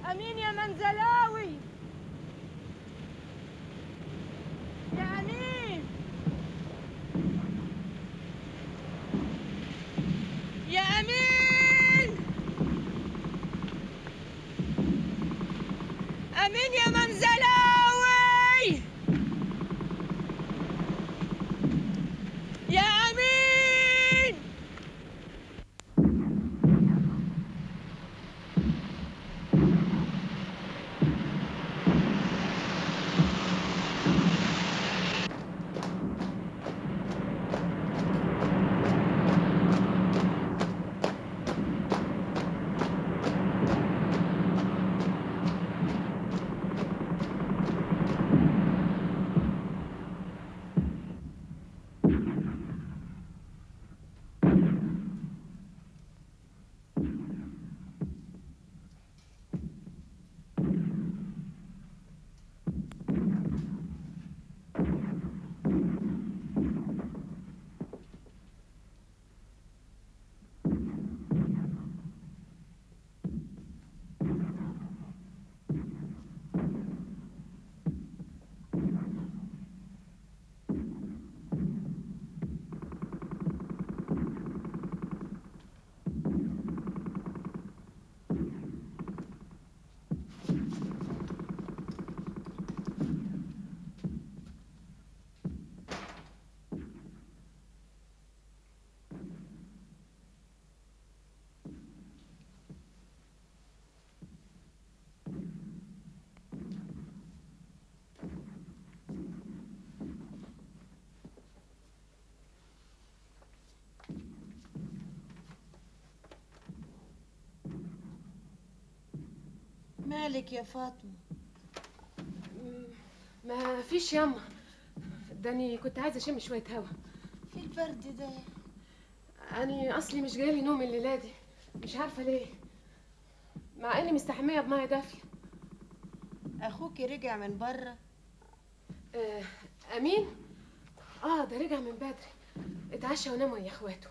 امين يا منزلاوي يا امين يا امين امين يا منزلاوي يا امين مالك يا فاطمه ما فيش ياما داني كنت عايزه اشم شويه هوا في البرد ده اني اصلي مش جالي نوم الليله دي مش عارفه ليه مع اني مستحميه بميه دافيه اخوكي رجع من بره آه امين اه ده رجع من بدري اتعشى ونام ويا اخواته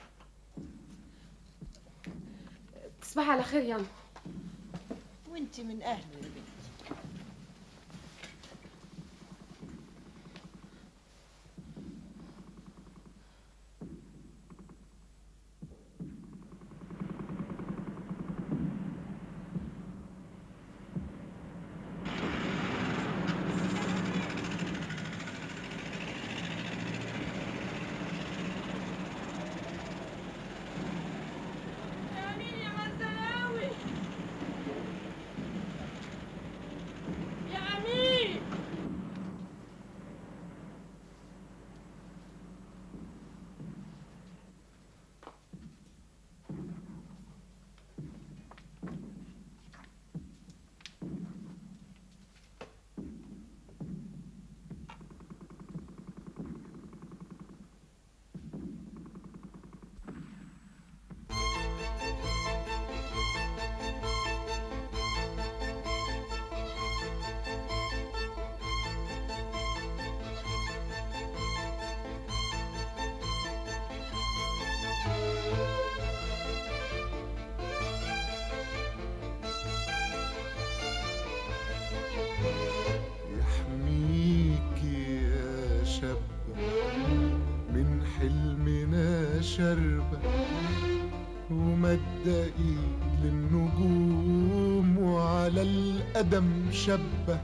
تصبحي على خير ياما وانت من اهله يا بنتي يا امين يا منزلاوي يا امين يحميك يا شاب من حلمنا شربة ومد ايد للنجوم وعلى القدم شبة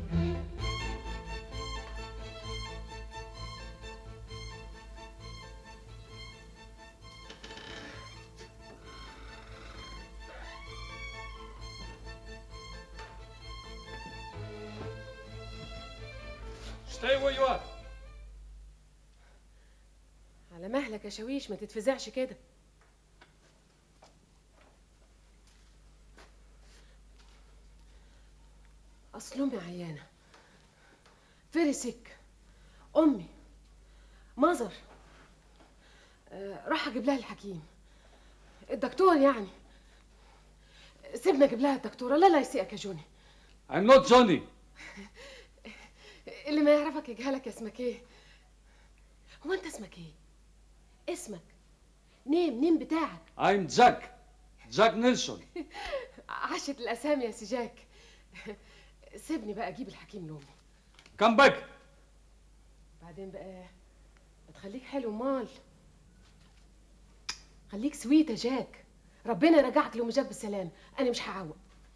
Stay where you are. على مهلك يا شاويش ما تتفزعش كده اصل امي عيانه فيري سيك امي مظر آه، راح اجيب لها الحكيم الدكتور يعني سيبنا اجيب لها الدكتوره لا لا يسيئك يا جوني I'm not Johnny. اللي ما يعرفك يجهلك اسمك ايه هو انت اسمك ايه اسمك نيم نيم بتاعك I'm Jack. Jack Nelson. عاشت الاسامي يا سجاك سيبني بقى اجيب الحكيم لامي Come back. بعدين بقى ما تخليك حلو مال خليك سويت يا جاك ربنا يرجعك لأم جاك بالسلام انا مش هعوق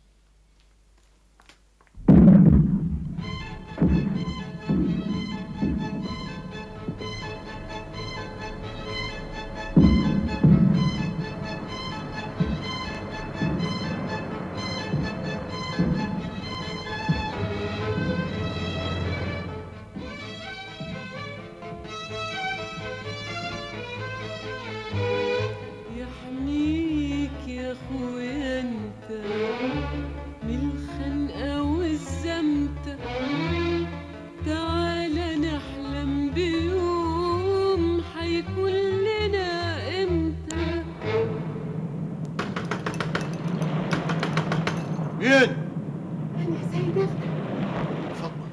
يحميك يا اخويا انت من الخنقه والزمته تعالى نحلم بيوم حيكون لنا امتى مين؟ انا يا سيدة فاطمة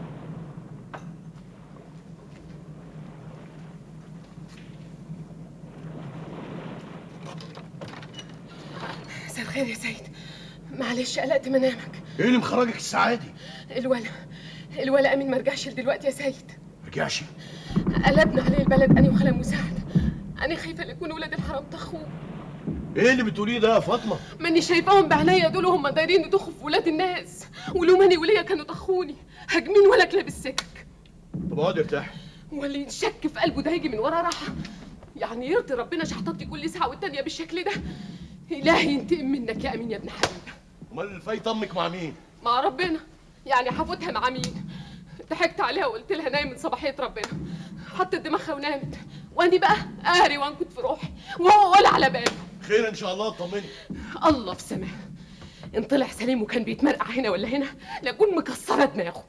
مساء الخير يا سيد معلش قلقت منامك ايه اللي مخرجك الساعة دي؟ الولا الولا امين ما رجعش دلوقتي يا سيد رجعش قلبنا عليه البلد انا وخاله مساعد انا خايفه لا يكون ولاد الحرام طخوه ايه اللي بتقوليه ده يا فاطمة؟ ماني شايفاهم بعينيا دول هم دايرين يدخوا في ولاد الناس ولو ماني وليا كانوا طخوني هاجمين ولا كلاب السكك طب اقعد ارتاح واللي يتشك في قلبه ده هيجي من ورا راحه يعني يرضي ربنا شحططي كل ساعه والتانيه بالشكل ده الهي ينتقم منك يا امين يا ابن حبيبه امال فايت امك مع مين؟ مع ربنا يعني هفوتها مع مين ضحكت عليها وقلت لها نايم من صباحيه ربنا حطت دماغها ونامت واني بقى قهري وانكت في روحي وهو ولا على باله خير ان شاء الله اطمني الله في سماه ان طلع سليم وكان بيتمرقع هنا ولا هنا لاكون مكسره دماغه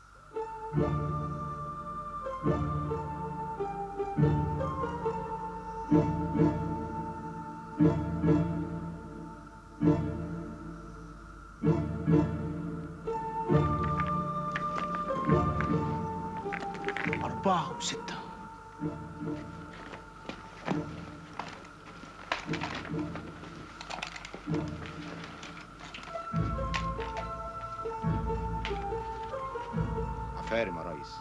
أربعة وستة عفارم يا ريس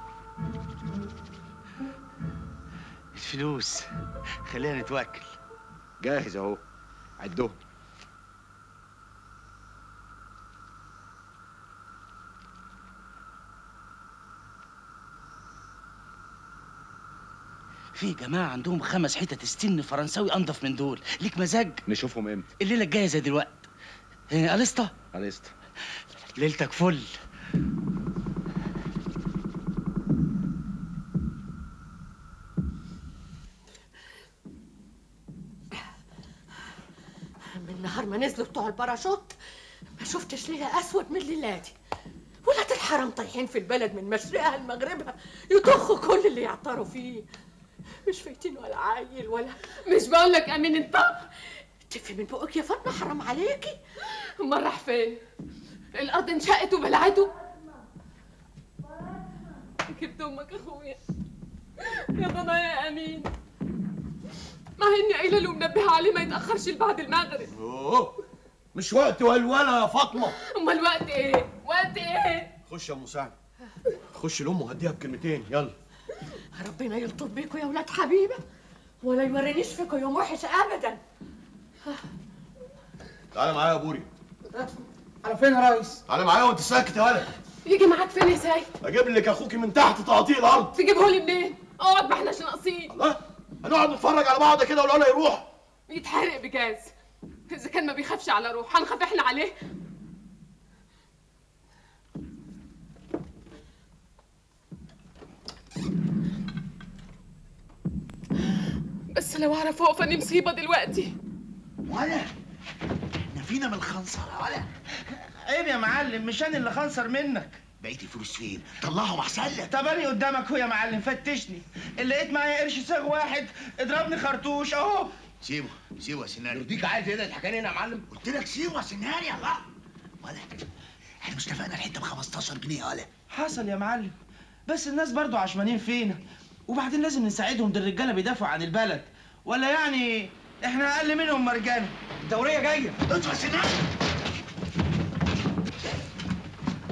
الفلوس خلينا نتوكل جاهز اهو عدهم في جماعة عندهم خمس حتت استن فرنساوي أنضف من دول ليك مزاج نشوفهم امتى الليلة الجاية زي دلوقت إيه، أليستا خلصت ليلتك فل من نهار ما نزلوا بتوع الباراشوت ما شفتش ليلة أسود من ليلاتي ولاد الحرام طايحين في البلد من مشرقها لمغربها يطخوا كل اللي يعطروا فيه مش فايتين ولا عيل ولا مش بقول لك امين انت تفي من بقك يا فاطمة حرام عليكي امال راح فين الارض انشقت وبلعته جبت امك اخويا يا ضنا يا امين مع اني قايله له منبهه عليه ما يتاخرش لبعد المغرب اوه مش وقت ولوله يا فاطمة امال وقت ايه وقت ايه خش يا مساعد خش لامه وهديها بكلمتين يلا ربنا يلطف بيكوا يا ولاد حبيبة ولا يورينيش فيكوا يوم وحش أبدا تعالى معايا يا بوري على فين يا ريس؟ تعالى معايا وانت ساكت يا ولد يجي معاك فين يا سيد اجيب لك اخوكي من تحت تقطيع الارض تجيبه لي منين اقعد ما احناش ناقصين الله هنقعد نتفرج على بعض كده والولا يروح يتحرق بجاز اذا كان ما بيخافش على روح هنخاف احنا عليه بس لو اعرف اقف اني مصيبه دلوقتي ولا احنا فينا من الخنصرة ولا عيب يا معلم مش انا اللي خنصر منك بقيت الفلوس فين طلعهم احسن لك طب انا قدامك اهو يا معلم فتشني اللي لقيت معايا قرش صاغ واحد اضربني خرطوش اهو سيبه سيبه يا سناري يرضيك عايز ايه ده الحكايه هنا يا معلم قلت لك سيبه يا سناري الله ولا احنا مش اتفقنا الحته ب 15 جنيه ولا حصل يا معلم بس الناس برضو عشمانين فينا وبعدين لازم نساعدهم ده الرجاله بيدافعوا عن البلد ولا يعني احنا اقل منهم مرجانه الدوريه جايه ادفع سناري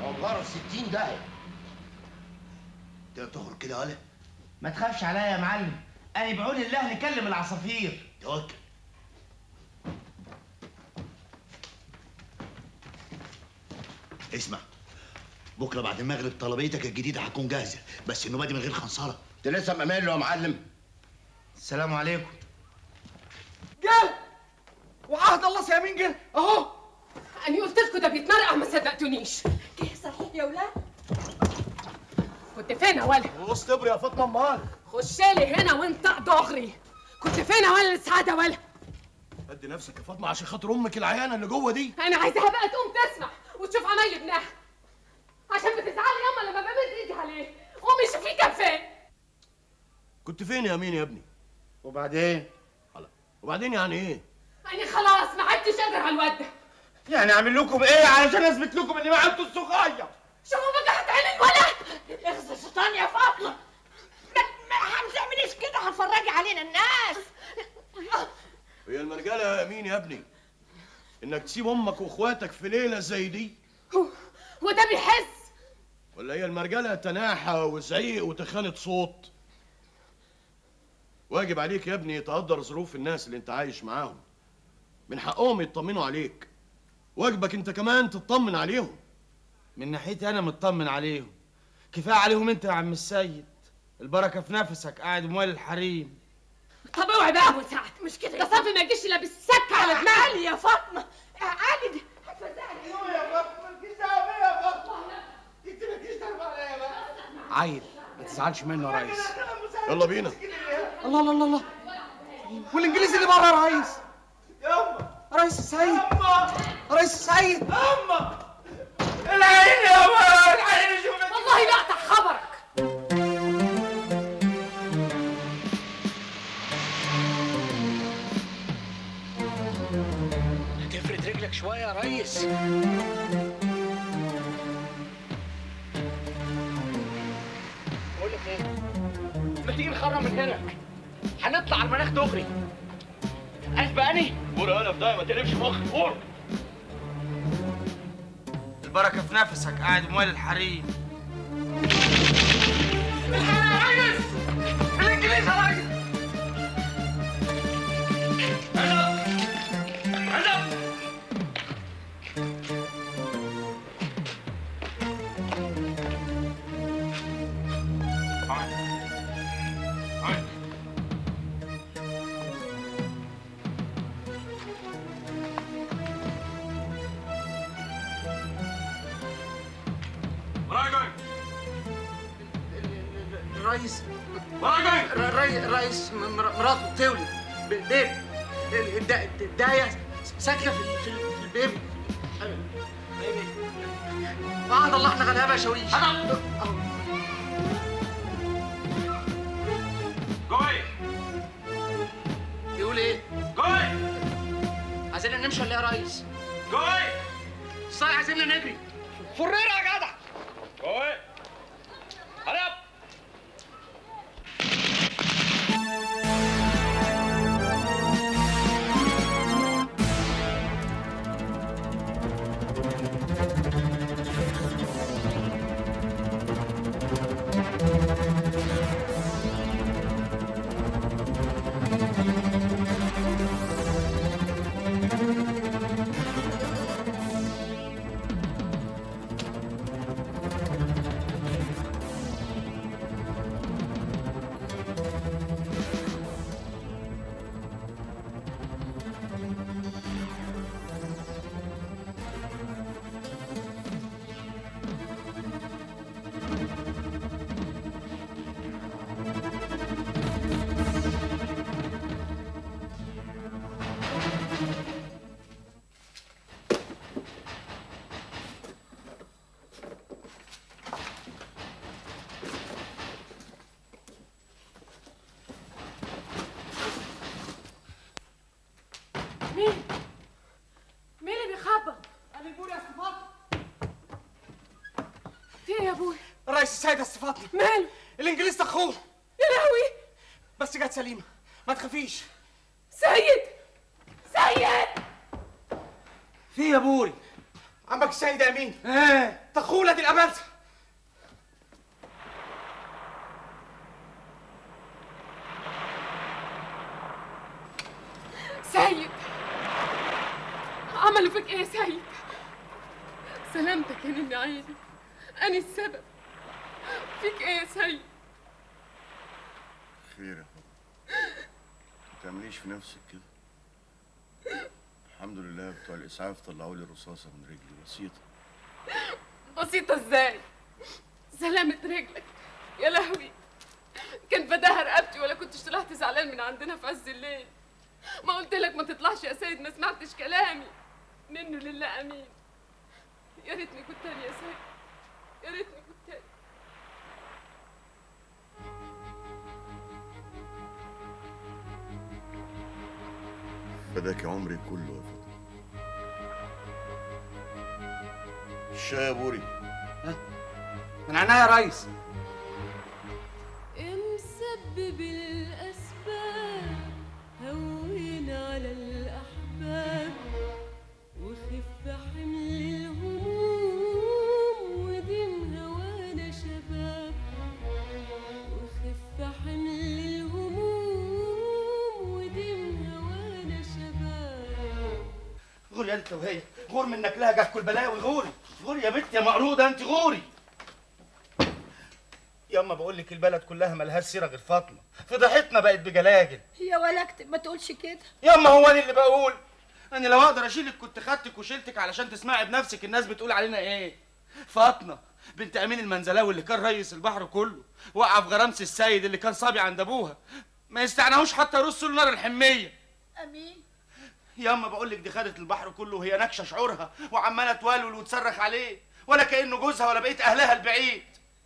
عمره في 60 داهيه انت تخرج كده ولا ما تخافش عليا يا معلم انا بعون الله نكلم العصافير توكل اسمع بكره بعد المغرب طلبيتك الجديده هتكون جاهزه بس النوبه دي من غير خنصره انت لسه مأمن له يا معلم السلام عليكم جه وعهد الله سيامين جه اهو انا قلت لكم ده بيتمرقع ما صدقتونيش جه صحيح يا ولاد كنت فين يا ولد واصطبر يا فاطمه امال خش لي هنا وانت دغري كنت فين يا ولد السعاده ولا ادي نفسك يا فاطمه عشان خاطر امك العيانه اللي جوه دي انا عايزاها بقى تقوم تسمع وتشوف عمايل ابنها عشان بتزعلي ياما لما بمد ايدي عليه قومي شوفيه كان فين كنت فين يا مين يا ابني وبعدين وبعدين يعني ايه انا خلاص ما عدتش قادر على الواد ده يعني اعمل لكم ايه علشان اثبت لكم اني ما عدت الصغير شوفوا بقى هتعين الولد اخذ الشيطان يا فاطمه ما ما هتعمليش كده هتفرجي علينا الناس هي المرجله يا امين يا ابني انك تسيب امك واخواتك في ليله زي دي هو ده بيحس ولا هي المرجله تناحى وزعيق وتخانه صوت واجب عليك يا ابني تقدر ظروف الناس اللي انت عايش معاهم من حقهم يطمنوا عليك واجبك انت كمان تطمن عليهم من ناحيتي انا مطمن عليهم كفايه عليهم انت يا عم السيد البركه في نفسك قاعد موالي الحريم طب اوعي بقى يا ابو سعد مش كده ده صافي ما يجيش الا بالسكه على دماغي علي يا فاطمه علي دي عيل ما تزعلش منه يا ريس يلا بينا الله الله الله الله والانجليزي اللي بره يا ريس ياما ريس السيد ريس السيد اما العين يا ولد العين شوف والله لا اقطع خبرك تفرد رجلك شويه يا ريس بقول لك ايه ما تيجي نخرم من هنا هنطلع على المناخ دغري اسبقني قول انا في ده ما تقلبش مخي قول البركه في نفسك قاعد موالي الحريم الانجليز يا ريس الريس الري- الريس م- مر- مراته بتولد بالبيبي الد- الداية ساكنة في ال- في ال- في البيبي بعد الله احنا غلابة يا شاويش جوي يقول ايه؟ جوي عايزين نمشي ولا ايه يا ريس؟ جوي صايع عايزين نجري فريرة يا جدع جوي هرب مين؟ مين اللي بيخبط؟ انا بقول يا استفاض في ايه يا ابوي؟ الريس السيد استفاضني ماله؟ الانجليز اخوه يا لهوي بس جت سليمة ما تخافيش سيد سيد في يا بوري عمك السيد امين ايه تخولة دي الامانسه سيد عملوا فيك ايه يا سيد سلامتك يا نني عيني انا السبب فيك ايه يا سيد خير يا فاطمة ما تعمليش في نفسك كده الحمد لله بتوع الإسعاف طلعوا لي رصاصة من رجلي بسيطة بسيطة ازاي سلامة رجلك يا لهوي كان فداها رقبتي ولا كنتش طلعت زعلان من عندنا في عز الليل ما قلت لك ما تطلعش يا سيد ما سمعتش كلامي منه لله امين يا ريتني كنت تاني يا سيد يا ريتني كنت تاني فداك عمري كله يا فاطمة الشاي يا بوري من عينيا يا ريس مسبب الأسباب هون على الأحباب وخف حمل الهموم ودين هوانا شباب وخف حمل الهموم ودين هوانا شباب غوري يا انت وهي غور منك لها كل بلاوي غوري غوري يا بنت يا مقروضه انت غوري ياما بقول لك البلد كلها ملهاش سيره غير فاطمه فضحتنا بقت بجلاجل يا ولا اكتب ما تقولش كده ياما هو انا اللي بقول انا لو اقدر اشيلك كنت خدتك وشيلتك علشان تسمعي بنفسك الناس بتقول علينا ايه فاطمه بنت امين المنزلاوي اللي كان رئيس البحر كله وقع في غرامس السيد اللي كان صابي عند ابوها ما يستعناهوش حتى يرصوا له نار الحميه امين ياما بقول لك دي خدت البحر كله وهي ناكشه شعورها وعماله تولول وتصرخ عليه ولا كانه جوزها ولا بقيت اهلها البعيد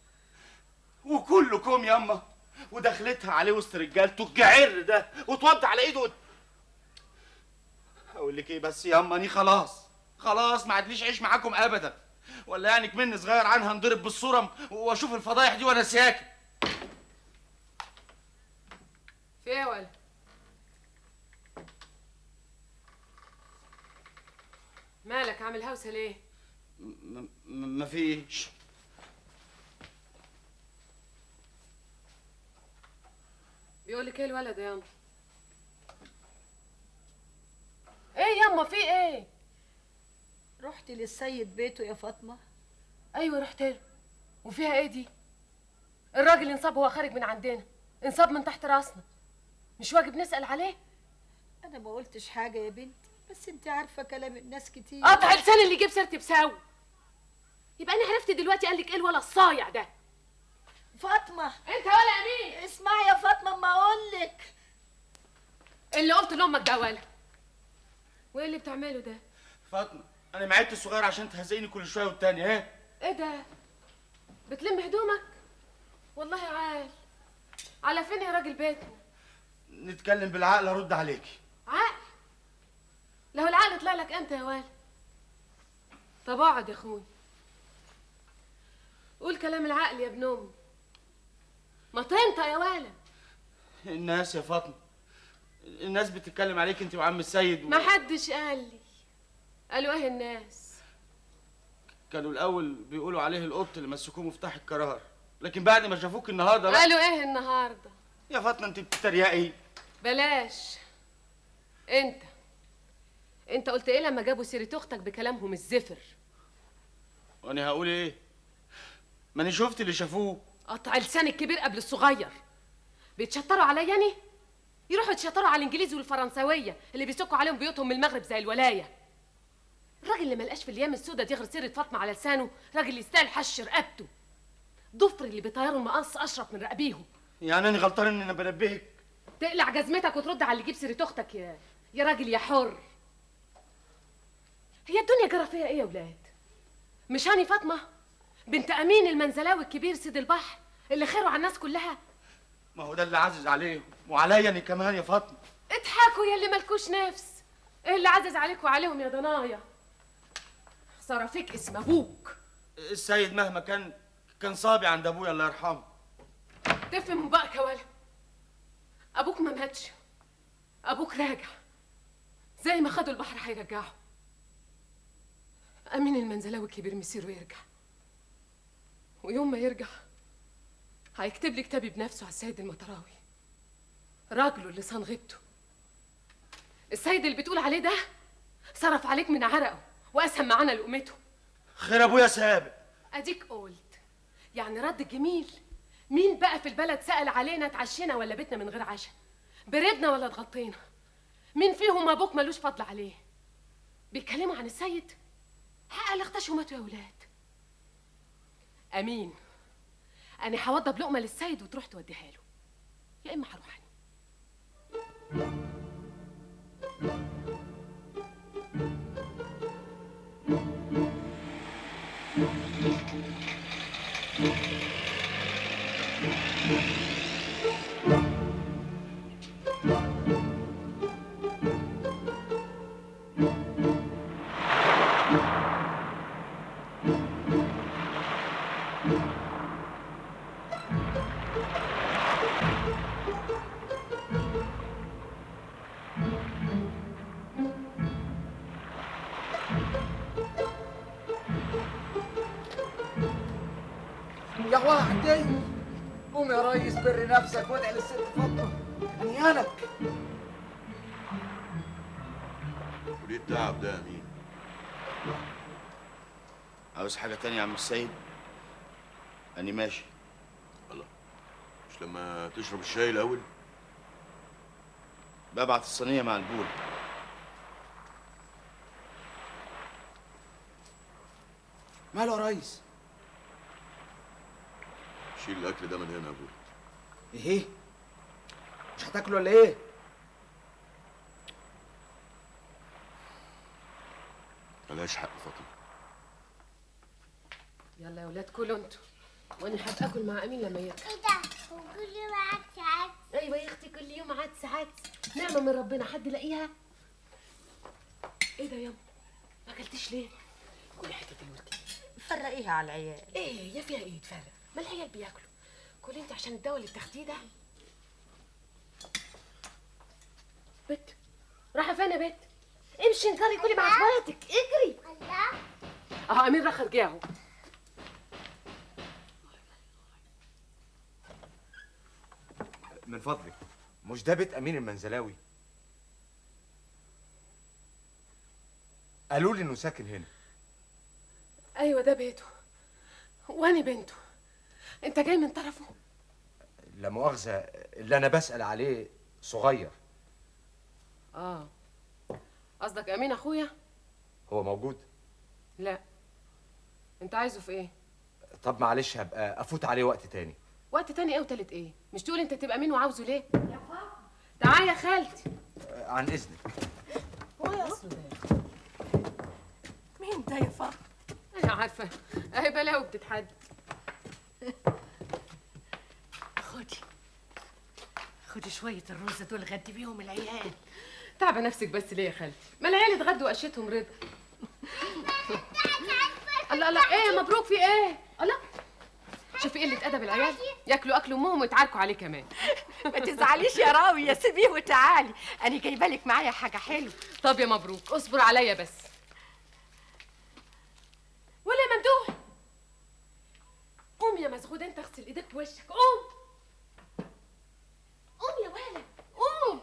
وكلكم ياما ودخلتها عليه وسط رجالته الجعر ده وتوضع على ايده وت... اقول لك ايه بس ياما اني خلاص خلاص ما عادليش عيش معاكم ابدا ولا يعني كمني صغير عنها انضرب بالصوره واشوف الفضايح دي وانا ساكت في ايه يا ولد مالك عامل هوسه ليه م- م- مفيش بيقول لك ايه الولد يا ياما ايه ياما في ايه رحت للسيد بيته يا فاطمه ايوه رحت له وفيها ايه دي الراجل انصاب وهو خارج من عندنا انصاب من تحت راسنا مش واجب نسال عليه انا ما قلتش حاجه يا بنتي بس انت عارفه كلام الناس كتير قطع لسان اللي يجيب سيرتي بساوي يبقى انا عرفت دلوقتي قال لك ايه الولا الصايع ده فاطمه انت ولا امين اسمعي يا فاطمه اما اقول لك اللي قلت لامك ده ولا وايه اللي بتعمله ده فاطمه انا معدت الصغير عشان تهزقني كل شويه والتاني ها ايه ده بتلم هدومك والله عال على فين يا راجل بيتنا نتكلم بالعقل ارد عليكي عقل لو العقل طلع لك انت يا ولا طب اقعد يا اخوي قول كلام العقل يا ابن امي ما تنطق يا ولا الناس يا فاطمه الناس بتتكلم عليك انت وعم السيد و... ما حدش قال لي قالوا ايه الناس كانوا الاول بيقولوا عليه القط اللي مسكوه مفتاح القرار لكن بعد ما شافوك النهارده بقى قالوا ايه النهارده يا فاطمه انت بتتريقي بلاش انت انت قلت ايه لما جابوا سيره اختك بكلامهم الزفر وانا هقول ايه ما انا شفت اللي شافوه قطع لسان الكبير قبل الصغير بيتشطروا عليا يعني يروحوا يتشطروا على الانجليزي والفرنسويه اللي بيسكوا عليهم بيوتهم من المغرب زي الولايه الراجل اللي ملقاش في الايام السودة دي غير سيره فاطمه على لسانه راجل يستاهل حش رقبته ضفر اللي بيطيروا المقص اشرف من رقبيهم يعني انا غلطان ان انا بنبهك تقلع جزمتك وترد على اللي يجيب سيره اختك يا يا راجل يا حر هي الدنيا جرى فيها ايه يا ولاد مش هاني فاطمه بنت امين المنزلاوي الكبير سيد البحر اللي خيره على الناس كلها ما هو ده اللي عزز عليهم وعليا انا كمان يا فاطمه اضحكوا يا اللي مالكوش نفس ايه اللي عزز عليكوا وعليهم يا ضنايا صرفيك اسم ابوك السيد مهما كان كان صابي عند ابويا الله يرحمه تفهم بقى يا ولا ابوك ما ماتش ابوك راجع زي ما خدوا البحر هيرجعه امين المنزلاوي الكبير مسيره يرجع ويوم ما يرجع هيكتب لي كتابي بنفسه على السيد المطراوي راجله اللي صان غيبته السيد اللي بتقول عليه ده صرف عليك من عرقه واسهم معانا لقمته خير ابويا سابق اديك قلت يعني رد الجميل مين بقى في البلد سأل علينا اتعشينا ولا بيتنا من غير عشاء بردنا ولا اتغطينا مين فيهم ابوك ملوش فضل عليه بيتكلموا عن السيد حق اللي اختشوا ماتوا يا ولاد امين انا هوضب لقمه للسيد وتروح توديها له يا اما هروح انا يا وحدي قوم يا ريس بر نفسك وادعي للست فاطمه هنيالك وليه التعب ده يا امين عاوز حاجه تانية يا عم السيد اني ماشي الله مش لما تشرب الشاي الاول ببعت الصينيه مع البول ماله يا ريس شيل الاكل ده من هنا يا ابوي ايه مش هتاكله ولا ايه ملهاش حق فاطمه يلا يا ولاد كلوا انتوا وانا هبقى اكل مع امين لما يرجع ايه ده وكل يوم قعدت ساعات ايوه يا اختي كل يوم عاد ساعات نعمه من ربنا حد لاقيها ايه ده ياما ما اكلتيش ليه كلي حته الورد فرقيها على العيال ايه يا فيها ايه تفرق ما العيال بياكلوا كل انت عشان الدواء اللي بتاخديه ده بت رايحه فين يا بت امشي انكري كلي مع اخواتك اجري الله اهو امين راح رجع اهو من فضلك مش ده بيت امين المنزلاوي قالوا لي انه ساكن هنا ايوه ده بيته وانا بنته انت جاي من طرفه لا مؤاخذه اللي انا بسال عليه صغير اه قصدك امين اخويا هو موجود لا انت عايزه في ايه طب معلش هبقى افوت عليه وقت تاني وقت تاني ايه وتالت ايه مش تقول انت تبقى مين وعاوزه ليه يا فاطمه تعالى يا خالتي آه، عن اذنك هو يا اصله ده مين ده يا فاطمه انا عارفه اهي بلاوي بتتحد خدي خدي شويه الرز دول غدي بيهم العيال تعبه نفسك بس ليه يا خالتي ما العيال اتغدوا وقشتهم رضا الله الله ايه مبروك في ايه الله شوفي قله ادب العيال ياكلوا اكل امهم ويتعاركوا عليه كمان ما تزعليش يا راوي يا سيبيه وتعالي انا جايبه لك معايا حاجه حلوه طب يا مبروك اصبر عليا بس ولا يا ممدوح قوم يا مسغود انت اغسل ايديك ووشك قوم قوم يا ولد قوم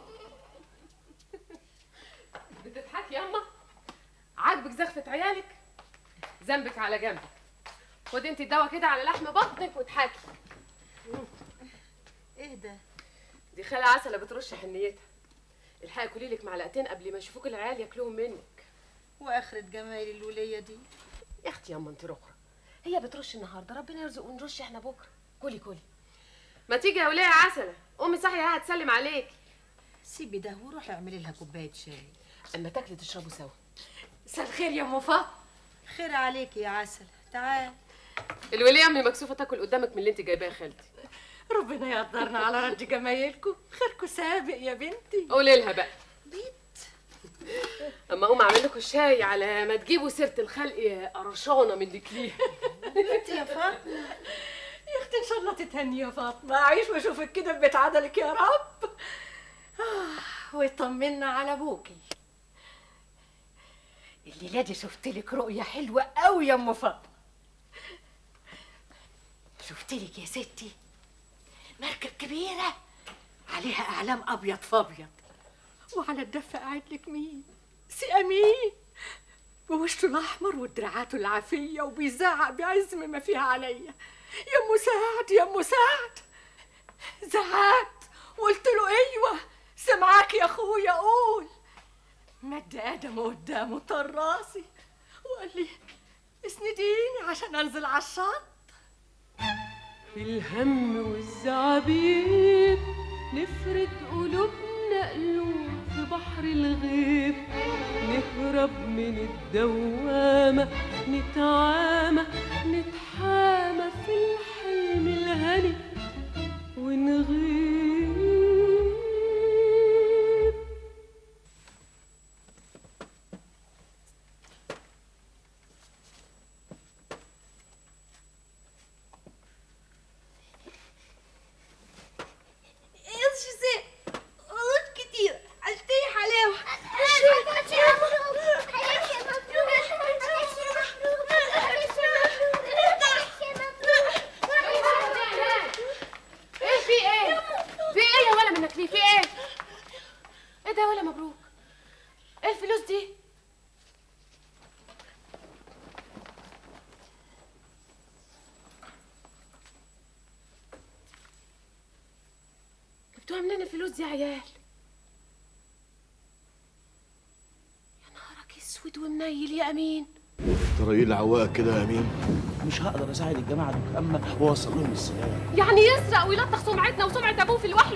بتضحكي ياما عاجبك زغفة عيالك ذنبك على جنبك خدي انت الدواء كده على لحم بطنك واضحكي ايه ده دي خالة عسلة بترش حنيتها الحقي كلي لك معلقتين قبل ما يشوفوك العيال ياكلوهم منك واخرة جمال الولية دي يا اختي ياما انت رخرة هي بترش النهارده ربنا يرزق ونرش احنا بكره كلي كلي ما تيجي يا وليه يا عسلة امي صاحية هتسلم عليك سيبي ده وروحي اعملي لها كوبايه شاي اما تاكلي تشربوا سوا مساء الخير يا ام فاطمه خير عليكي يا عسل تعال الولية امي مكسوفة تاكل قدامك من اللي انت جايباه يا خالتي ربنا يقدرنا على رد جمايلكم خيركم سابق يا بنتي قولي لها بقى اما اقوم اعمل لكم الشاي على ما تجيبوا سيره الخلق يا قرشانه من ديكليه بنتي يا فاطمه يا اختي ان شاء الله تتهني يا فاطمه اعيش واشوفك كده في بيت عدلك يا رب آه ويطمنا على ابوكي الليله دي شفت لك رؤيه حلوه قوي يا ام فاطمه شفت لك يا ستي مركب كبيره عليها اعلام ابيض فابيض وعلى الدفه قاعد لك مين سي امين بوشه الاحمر ودراعاته العافيه وبيزعق بعزم ما فيها عليا يا ام سعد يا ام سعد زعقت وقلت له ايوه سمعاك يا اخويا قول مد ادم قدامه طر راسي وقال لي اسنديني عشان انزل على الشط في الهم والزعابيب نفرد قلوبنا قلوب في بحر الغيب نهرب من الدوامة نتعامى نتحامى في الحلم الهني ونغيب ايش زي غلط كتير عشتي حلاوة ايه في ايه في ايه يا ولا منك ليه في ايه ايه ده يا ولا مبروك ايه الفلوس دي جبتوها منين الفلوس دي يا عيال يا نهارك اسود ومنيل يا امين ترى ايه اللي عواقك كده يا امين مش هقدر اساعد الجماعه دول اما واوصل لهم السلام يعني يسرق ويلطخ سمعتنا وسمعه ابوه في الواحد